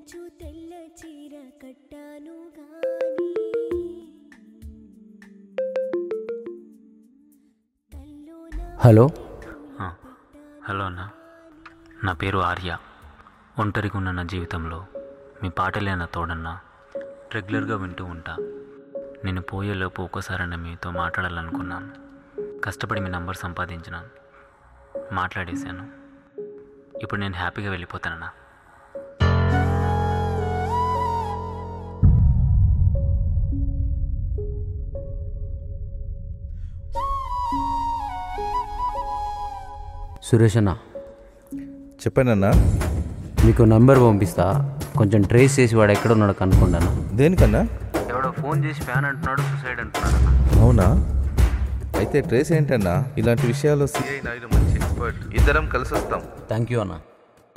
మంచు తెల్ల చీర కట్టాను గాని కల్లోన హలో ఆ, హలో అన్న నా పేరు ఆర్య ఒంటరిగా ఉన్న నా జీవితంలో మీ పాటలే నా తోడన్న రెగ్యులర్గా వింటూ ఉంటా నేను పోయేలోపు ఒక్కసారైనా మీతో మాట్లాడాలనుకున్నాను కష్టపడి మీ నంబర్ సంపాదించినాను మాట్లాడేశాను ఇప్పుడు నేను హ్యాపీగా వెళ్ళిపోతానన్నా సురేష్ అన్న చెప్పానన్నా మీకు నంబర్ పంపిస్తా కొంచెం ట్రేస్ చేసి వాడు ఎక్కడ ఉన్నాడో కనుక్కుంటాను దేనికన్నా ఎవడో ఫోన్ చేసి ఫ్యాన్ అంటున్నాడు సూసైడ్ అంటున్నాడు అవునా అయితే ట్రేస్ ఏంటన్నా ఇలాంటి విషయాల్లో సిఐ నాయుడు మంచి ఎక్స్పర్ట్ ఇద్దరం కలిసి వస్తాం థ్యాంక్ యూ అన్న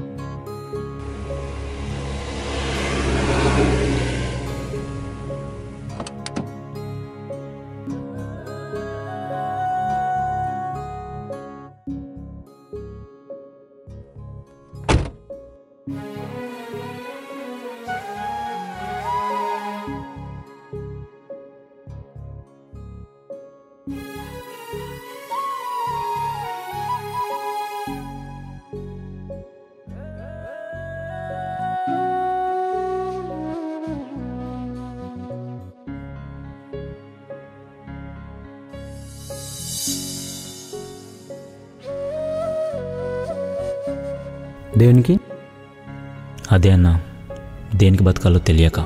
దేనికి అదే అన్న దేనికి బతకాలో తెలియక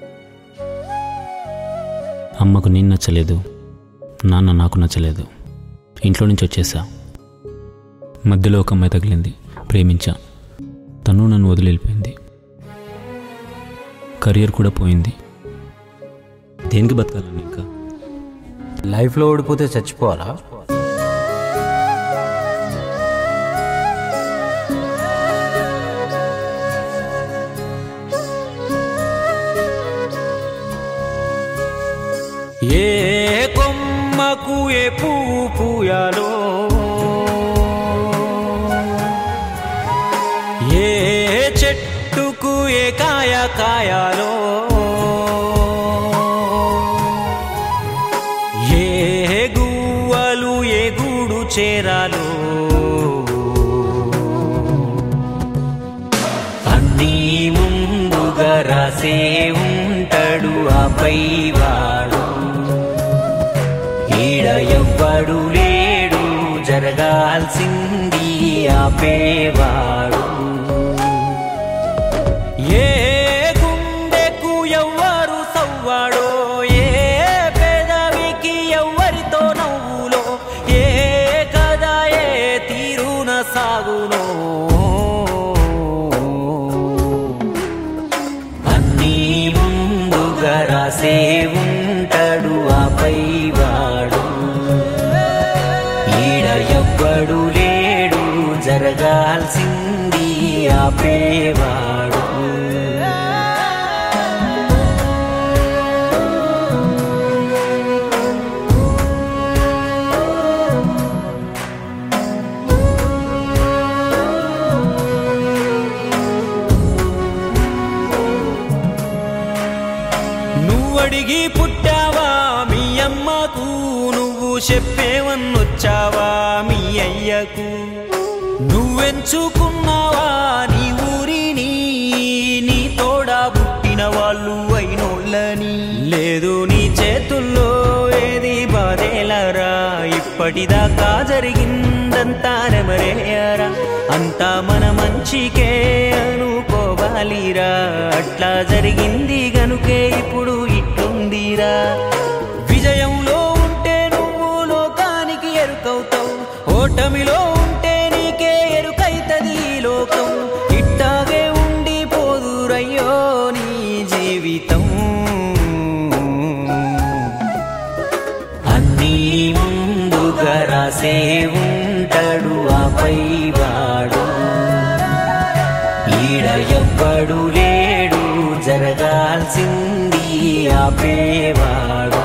అమ్మకు నేను నచ్చలేదు నాన్న నాకు నచ్చలేదు ఇంట్లో నుంచి వచ్చేసా మధ్యలో ఒక అమ్మాయి తగిలింది ప్రేమించా తను నన్ను వదిలి వెళ్ళిపోయింది కెరియర్ కూడా పోయింది దేనికి బతకాలని ఇంకా లైఫ్లో ఓడిపోతే చచ్చిపోవాలా ఏ కొమ్మకు ఏ పువ్వు పూయాలో ఏ చెట్టుకు ఏ కాయ కాయాలో ఏ గువ్వలు ఏ గూడు చేరాలో అన్నీ ముందుగా రాసే ఉంటాడు ఆపై వాడు ఈడ ఎవ్వడు లేడు జరగాల్సింది ఆపేవాడు ఏ గుండెకు ఎవ్వరు సవ్వాడో ఏ పెదవికి ఎవ్వరితో నవ్వులో ఏ కథ ఏ తీరున సాగునో అన్నీ ముందుగా రాసే ఉంటాడు ఆపై వాడు ఈడ ఎవ్వడు లేడు జరగాల్సింది ఆపేవాడు నువ్వడిగి పుట్టావా మీ అమ్మకు నువ్వు చెప్పేవన్నొచ్చావా మీ అయ్యకు నువ్వెంచుకున్నావా నీ ఊరిని నీ తోడా పుట్టిన వాళ్ళు అయినోళ్ళని లేదు నీ చేతుల్లో ఏది బాధేలరా ఇప్పటిదాకా జరిగిందంతా నెమరేయరా అంతా మన మంచికే అనుకోవాలిరా అట్లా జరిగింది గనుకే ఇప్పుడు ఇట్టుందిరా విజయంలో ఉంటే నువ్వు లోకానికి ఎరుకవుతావు ఓటమిలో ఉంటే నీకే ఎరుకైతది ఈ లోకం ఇట్టాగే ఉండిపోదురయ్యో నీ జీవితం అన్నీ ముందుగా రాసే ఉంటాడు ఆపై వాడు ఈడ ఎవ్వడు లేడు జరగాల్సింది ఆపేవాడు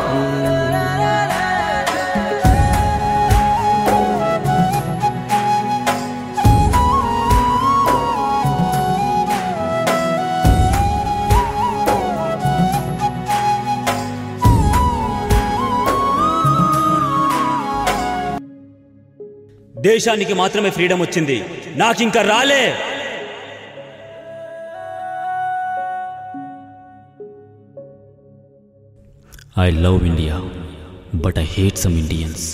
దేశానికి మాత్రమే ఫ్రీడమ్ వచ్చింది నాకింకా రాలే I love India but I hate some Indians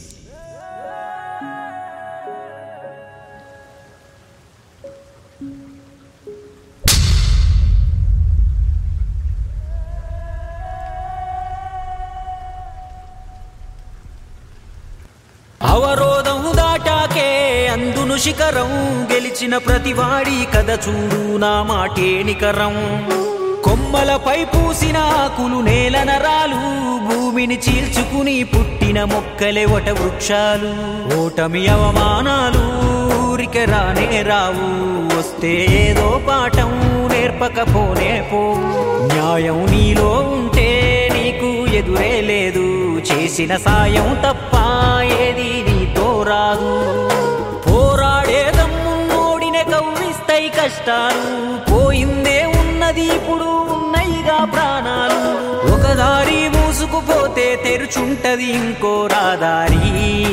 అవరోధం దాటాకే అందును శిఖరం గెలిచిన ప్రతివాడి కథ చూడు నా మాటే నికరం కొమ్మలపై పూసిన ఆకులు నేల నరాలు భూమిని చీల్చుకుని పుట్టిన మొక్కలే వట వృక్షాలు ఓటమి అవమానాలు ఊరిక రానే రావు వస్తే ఏదో పాఠం నేర్పకపోనే పో న్యాయం నీలో ఉంటే నీకు ఎదురే లేదు చేసిన సాయం తప్ప ఏది నీతో రాదు పోరాడే దమ్మున్నోడిన కవ్విస్తాయి కష్టాలు పోయిందే ఉన్నది ఇప్పుడు ఉన్నయిగా ప్రాణాలు ఒక దారి మూసుకుపోతే తెరుచుంటది ఇంకో రాదారి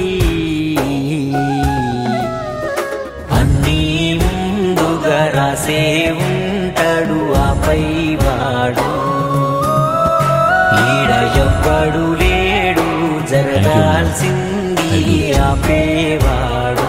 అన్నీ ముందుగా రాసే ఉంటాడు ఆపై వాడు ఈడ ఎవ్వడు లేడు జరగాల్సింది ఆపేవాడు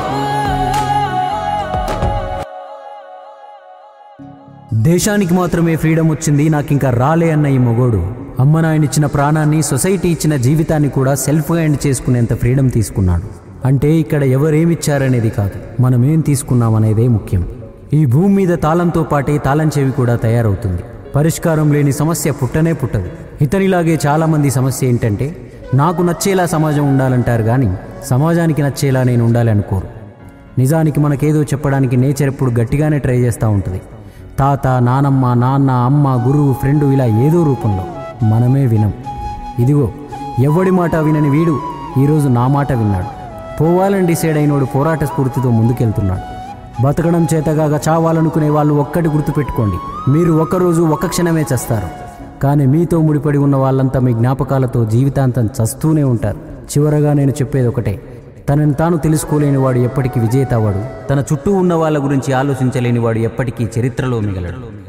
దేశానికి మాత్రమే ఫ్రీడమ్ వచ్చింది నాకింకా రాలే అన్న ఈ మొగోడు అమ్మ నాయనిచ్చిన ప్రాణాన్ని సొసైటీ ఇచ్చిన జీవితాన్ని కూడా సెల్ఫ్గా ఎండ్ చేసుకునేంత ఫ్రీడమ్ తీసుకున్నాడు అంటే ఇక్కడ ఎవరేమిచ్చారనేది కాదు మనమేం తీసుకున్నామనేదే ముఖ్యం ఈ భూమి మీద తాళంతో పాటే తాళం చెవి కూడా తయారవుతుంది పరిష్కారం లేని సమస్య పుట్టనే పుట్టదు ఇతనిలాగే చాలామంది సమస్య ఏంటంటే నాకు నచ్చేలా సమాజం ఉండాలంటారు కానీ సమాజానికి నచ్చేలా నేను ఉండాలి అనుకోరు నిజానికి మనకేదో చెప్పడానికి నేచర్ ఎప్పుడు గట్టిగానే ట్రై చేస్తూ ఉంటుంది తాత నానమ్మ నాన్న అమ్మ గురువు ఫ్రెండు ఇలా ఏదో రూపంలో మనమే వినం ఇదిగో ఎవడి మాట వినని వీడు ఈరోజు నా మాట విన్నాడు పోవాలని డిసైడ్ అయినోడు పోరాట స్ఫూర్తితో ముందుకెళ్తున్నాడు బతకడం చేతగాక చావాలనుకునే వాళ్ళు ఒక్కటి గుర్తుపెట్టుకోండి మీరు ఒక్కరోజు ఒక్క క్షణమే చేస్తారు కానీ మీతో ముడిపడి ఉన్న వాళ్ళంతా మీ జ్ఞాపకాలతో జీవితాంతం చస్తూనే ఉంటారు చివరగా నేను చెప్పేది ఒకటే తనని తాను తెలుసుకోలేని వాడు ఎప్పటికీ విజేత అవ్వడు తన చుట్టూ ఉన్న వాళ్ళ గురించి ఆలోచించలేని వాడు ఎప్పటికీ చరిత్రలో మిగలడు